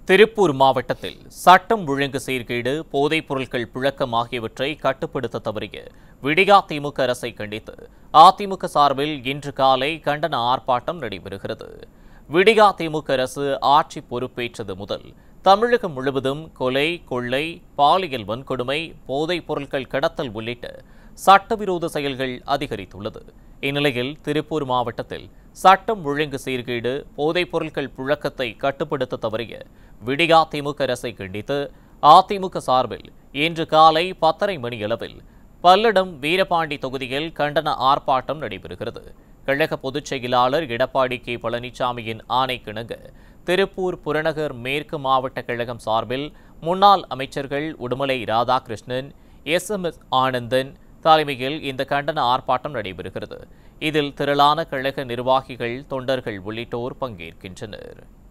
திருப்பூர் மாவட்டத்தில் சட்டம் ஒழுங்கு சீர்கேடு போதைப் பொருட்கள் புழக்கம் ஆகியவற்றை கட்டுப்படுத்த தவறிய விடியா திமுக அரசை கண்டித்து அதிமுக சார்பில் இன்று காலை கண்டன ஆர்ப்பாட்டம் நடைபெறுகிறது விடியா திமுக அரசு ஆட்சி பொறுப்பேற்றது முதல் தமிழகம் முழுவதும் கொலை கொள்ளை பாலியல் வன்கொடுமை போதைப் பொருட்கள் கடத்தல் உள்ளிட்ட சட்டவிரோத செயல்கள் அதிகரித்துள்ளது இந்நிலையில் திருப்பூர் மாவட்டத்தில் சட்டம் ஒழுங்கு சீர்கேடு போதைப் பொருட்கள் புழக்கத்தை கட்டுப்படுத்த தவறிய விடியா திமுக அரசை கண்டித்து அதிமுக சார்பில் இன்று காலை பத்தரை மணியளவில் பல்லடம் வீரபாண்டி தொகுதியில் கண்டன ஆர்ப்பாட்டம் நடைபெறுகிறது கழக பொதுச் செயலாளர் எடப்பாடி கே பழனிசாமியின் ஆணைக்கிணங்க திருப்பூர் புறநகர் மேற்கு மாவட்ட கழகம் சார்பில் முன்னாள் அமைச்சர்கள் Udumalai Radhakrishnan S M S Anandan தலைமையில் இந்த கண்டன ஆர்ப்பாட்டம் நடைபெறுகிறது இதில் திரளான கழக நிர்வாகிகள் தொண்டர்கள் உள்ளிட்டோர் பங்கேற்கின்றனர்